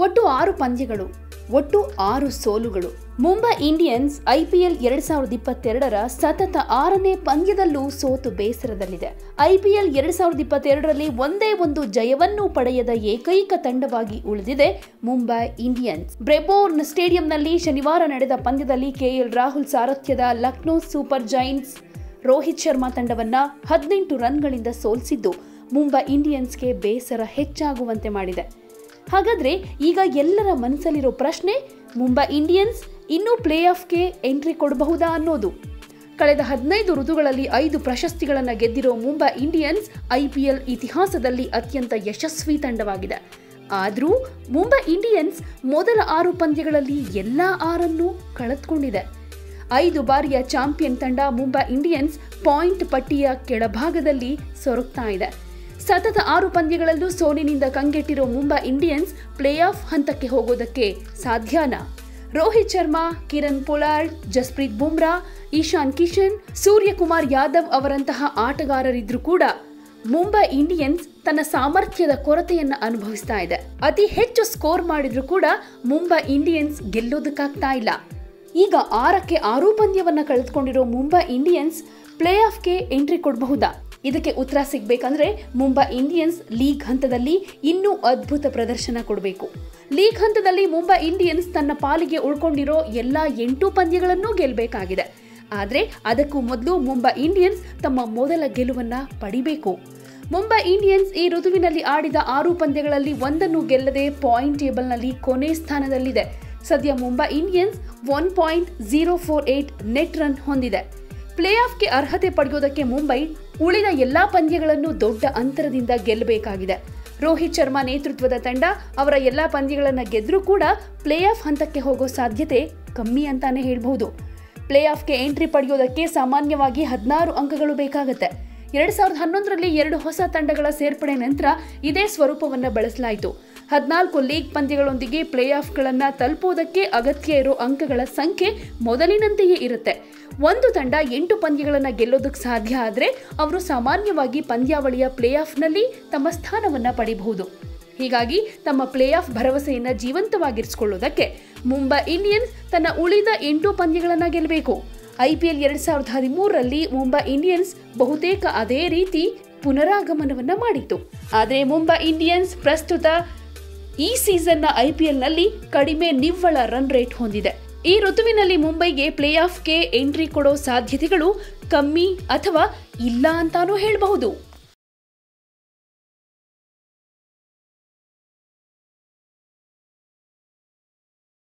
ಒಟ್ಟು ಆರು ಪಂದ್ಯಗಳು ಒಟ್ಟು ಆರು ಸೋಲುಗಳು ಮುಂಬೈ ಇಂಡಿಯನ್ಸ್ ಐಪಿಎಲ್ ಎರಡ್ ಸಾವಿರದ ಇಪ್ಪತ್ತೆರಡರ ಸತತ ಆರನೇ ಪಂದ್ಯದಲ್ಲೂ ಸೋತು ಬೇಸರದಲ್ಲಿದೆ ಐಪಿಎಲ್ ಎರಡ್ ಸಾವಿರದ ಇಪ್ಪತ್ತೆರಡರಲ್ಲಿ ಒಂದೇ ಒಂದು ಜಯವನ್ನೂ ಪಡೆಯದ ಏಕೈಕ ತಂಡವಾಗಿ ಉಳಿದಿದೆ ಮುಂಬೈ ಇಂಡಿಯನ್ಸ್ ಬ್ರೆಬೋರ್ನ್ ಸ್ಟೇಡಿಯಂನಲ್ಲಿ ಶನಿವಾರ ನಡೆದ ಪಂದ್ಯದಲ್ಲಿ ಕೆಎಲ್ ರಾಹುಲ್ ಸಾರಥ್ಯದ ಲಕ್ನೋ ಸೂಪರ್ ಜೈಂಟ್ಸ್ ರೋಹಿತ್ ಶರ್ಮಾ ತಂಡವನ್ನ ಹದಿನೆಂಟು ರನ್ಗಳಿಂದ ಸೋಲಿಸಿದ್ದು ಮುಂಬೈ ಇಂಡಿಯನ್ಸ್ಗೆ ಬೇಸರ ಹೆಚ್ಚಾಗುವಂತೆ ಮಾಡಿದೆ ಹಾಗಾದ್ರೆ ಈಗ ಎಲ್ಲರ ಮನಸ್ಸಲ್ಲಿರೋ ಪ್ರಶ್ನೆ ಮುಂಬೈ ಇಂಡಿಯನ್ಸ್ ಇನ್ನೂ ಪ್ಲೇ ಆಫ್ಗೆ ಎಂಟ್ರಿ ಕೊಡಬಹುದಾ ಅನ್ನೋದು ಕಳೆದ ಹದಿನೈದು ಋತುಗಳಲ್ಲಿ ಐದು ಪ್ರಶಸ್ತಿಗಳನ್ನು ಗೆದ್ದಿರೋ ಮುಂಬೈ ಇಂಡಿಯನ್ಸ್ ಐಪಿಎಲ್ ಇತಿಹಾಸದಲ್ಲಿ ಅತ್ಯಂತ ಯಶಸ್ವಿ ತಂಡವಾಗಿದೆ ಆದರೂ ಮುಂಬೈ ಇಂಡಿಯನ್ಸ್ ಮೊದಲ ಆರು ಪಂದ್ಯಗಳಲ್ಲಿ ಎಲ್ಲ ಆರನ್ನು ಕಳೆದುಕೊಂಡಿದೆ ಐದು ಬಾರಿಯ ಚಾಂಪಿಯನ್ ತಂಡ ಮುಂಬೈ ಇಂಡಿಯನ್ಸ್ ಪಾಯಿಂಟ್ ಪಟ್ಟಿಯ ಕೆಳಭಾಗದಲ್ಲಿ ಸೊರಗ್ತಾ ಇದೆ ಸತತ ಆರು ಪಂದ್ಯಗಳಲ್ಲೂ ಸೋಲಿನಿಂದ ಕಂಗೆಟ್ಟಿರೋ ಮುಂಬೈ ಇಂಡಿಯನ್ಸ್ ಪ್ಲೇ ಆಫ್ ಹಂತಕ್ಕೆ ಹೋಗೋದಕ್ಕೆ ಸಾಧ್ಯನಾ ರೋಹಿತ್ ಶರ್ಮಾ ಕಿರಣ್ ಪೊಲಾರ್ಡ್ ಜಸ್ಪ್ರೀತ್ ಬುಮ್ರಾ ಈಶಾನ್ ಕಿಶನ್ ಸೂರ್ಯಕುಮಾರ್ ಯಾದವ್ ಅವರಂತಹ ಆಟಗಾರರಿದ್ರೂ ಕೂಡ ಮುಂಬೈ ಇಂಡಿಯನ್ಸ್ ತನ್ನ ಸಾಮರ್ಥ್ಯದ ಕೊರತೆಯನ್ನ ಅನುಭವಿಸ್ತಾ ಇದೆ ಅತಿ ಹೆಚ್ಚು ಸ್ಕೋರ್ ಮಾಡಿದ್ರೂ ಕೂಡ ಮುಂಬೈ ಇಂಡಿಯನ್ಸ್ ಗೆಲ್ಲೋದಕ್ಕಾಗ್ತಾ ಇಲ್ಲ ಈಗ ಆರಕ್ಕೆ ಆರು ಪಂದ್ಯವನ್ನ ಕಳೆದುಕೊಂಡಿರೋ ಮುಂಬೈ ಇಂಡಿಯನ್ಸ್ ಪ್ಲೇ ಆಫ್ಗೆ ಎಂಟ್ರಿ ಕೊಡಬಹುದಾ ಇದಕ್ಕೆ ಉತ್ತರ ಸಿಗ್ಬೇಕಂದ್ರೆ ಮುಂಬೈ ಇಂಡಿಯನ್ಸ್ ಲೀಗ್ ಹಂತದಲ್ಲಿ ಇನ್ನೂ ಅದ್ಭುತ ಪ್ರದರ್ಶನ ಕೊಡಬೇಕು ಲೀಗ್ ಹಂತದಲ್ಲಿ ಮುಂಬೈ ಇಂಡಿಯನ್ಸ್ ತನ್ನ ಪಾಲಿಗೆ ಉಳ್ಕೊಂಡಿರೋ ಎಲ್ಲಾ ಎಂಟು ಪಂದ್ಯಗಳನ್ನೂ ಗೆಲ್ಲಬೇಕಾಗಿದೆ ಆದರೆ ಅದಕ್ಕೂ ಮೊದಲು ಮುಂಬೈ ಇಂಡಿಯನ್ಸ್ ತಮ್ಮ ಮೊದಲ ಗೆಲುವನ್ನ ಪಡಿಬೇಕು ಮುಂಬೈ ಇಂಡಿಯನ್ಸ್ ಈ ಋತುವಿನಲ್ಲಿ ಆಡಿದ ಆರು ಪಂದ್ಯಗಳಲ್ಲಿ ಒಂದನ್ನು ಗೆಲ್ಲದೆ ಪಾಯಿಂಟ್ ಟೇಬಲ್ನಲ್ಲಿ ಕೊನೆ ಸ್ಥಾನದಲ್ಲಿದೆ ಸದ್ಯ Mumbai Indians one point zero four eight net run ಹೊಂದಿದೆ ಪ್ಲೇ ಆಫ್ಗೆ ಅರ್ಹತೆ ಪಡೆಯೋದಕ್ಕೆ ಮುಂಬೈ ಉಳಿದ ಎಲ್ಲಾ ಪಂದ್ಯಗಳನ್ನು ದೊಡ್ಡ ಅಂತರದಿಂದ ಗೆಲ್ಲಬೇಕಾಗಿದೆ ರೋಹಿತ್ ಶರ್ಮಾ ನೇತೃತ್ವದ ತಂಡ ಅವರ ಎಲ್ಲಾ ಪಂದ್ಯಗಳನ್ನು ಗೆದ್ರೂ ಕೂಡ ಪ್ಲೇ ಆಫ್ ಹಂತಕ್ಕೆ ಹೋಗೋ ಸಾಧ್ಯತೆ ಕಮ್ಮಿ ಅಂತಾನೆ ಹೇಳ್ಬಹುದು ಪ್ಲೇ ಆಫ್ಗೆ ಎಂಟ್ರಿ ಪಡೆಯೋದಕ್ಕೆ ಸಾಮಾನ್ಯವಾಗಿ ಹದಿನಾರು ಅಂಕಗಳು ಬೇಕಾಗುತ್ತೆ ಎರಡ್ ಸಾವಿರದ ಹನ್ನೊಂದರಲ್ಲಿ ಎರಡು ಹೊಸ ತಂಡಗಳ ಸೇರ್ಪಡೆ ನಂತರ ಇದೇ ಸ್ವರೂಪವನ್ನು ಬಳಸಲಾಯಿತು ಹದಿನಾಲ್ಕು ಲೀಗ್ ಪಂದ್ಯಗಳೊಂದಿಗೆ ಪ್ಲೇ ಆಫ್ಗಳನ್ನು ತಲುಪುವುದಕ್ಕೆ ಅಗತ್ಯ ಇರೋ ಅಂಕಗಳ ಸಂಖ್ಯೆ ಮೊದಲಿನಂತೆಯೇ ಇರುತ್ತೆ ಒಂದು ತಂಡ ಎಂಟು ಪಂದ್ಯಗಳನ್ನು ಗೆಲ್ಲೋದಕ್ಕೆ ಸಾಧ್ಯ ಆದರೆ ಅವರು ಸಾಮಾನ್ಯವಾಗಿ ಪಂದ್ಯಾವಳಿಯ ಪ್ಲೇ ಆಫ್ನಲ್ಲಿ ತಮ್ಮ ಸ್ಥಾನವನ್ನು ಪಡಿಬಹುದು ಹೀಗಾಗಿ ತಮ್ಮ ಪ್ಲೇ ಆಫ್ ಭರವಸೆಯನ್ನು ಜೀವಂತವಾಗಿರಿಸಿಕೊಳ್ಳೋದಕ್ಕೆ ಮುಂಬೈ ಇಂಡಿಯನ್ಸ್ ತನ್ನ ಉಳಿದ ಎಂಟು ಪಂದ್ಯಗಳನ್ನು ಗೆಲ್ಲಬೇಕು ಐಪಿಎಲ್ ಎರಡ್ ಸಾವಿರದ ಹದಿಮೂರರಲ್ಲಿ ಮುಂಬೈ ಇಂಡಿಯನ್ಸ್ ಬಹುತೇಕ ಅದೇ ರೀತಿ ಪುನರಾಗಮನವನ್ನ ಮಾಡಿತ್ತು ಆದರೆ ಮುಂಬೈ ಇಂಡಿಯನ್ಸ್ ಪ್ರಸ್ತುತ ಈ ಸೀಸನ್ನ ಐಪಿಎಲ್ನಲ್ಲಿ ಕಡಿಮೆ ನಿವ್ವಳ ರನ್ ರೇಟ್ ಹೊಂದಿದೆ ಈ ಋತುವಿನಲ್ಲಿ ಮುಂಬೈಗೆ ಪ್ಲೇ ಆಫ್ಗೆ ಎಂಟ್ರಿ ಕೊಡೋ ಸಾಧ್ಯತೆಗಳು ಕಮ್ಮಿ ಅಥವಾ ಇಲ್ಲ ಅಂತಾನೂ ಹೇಳಬಹುದು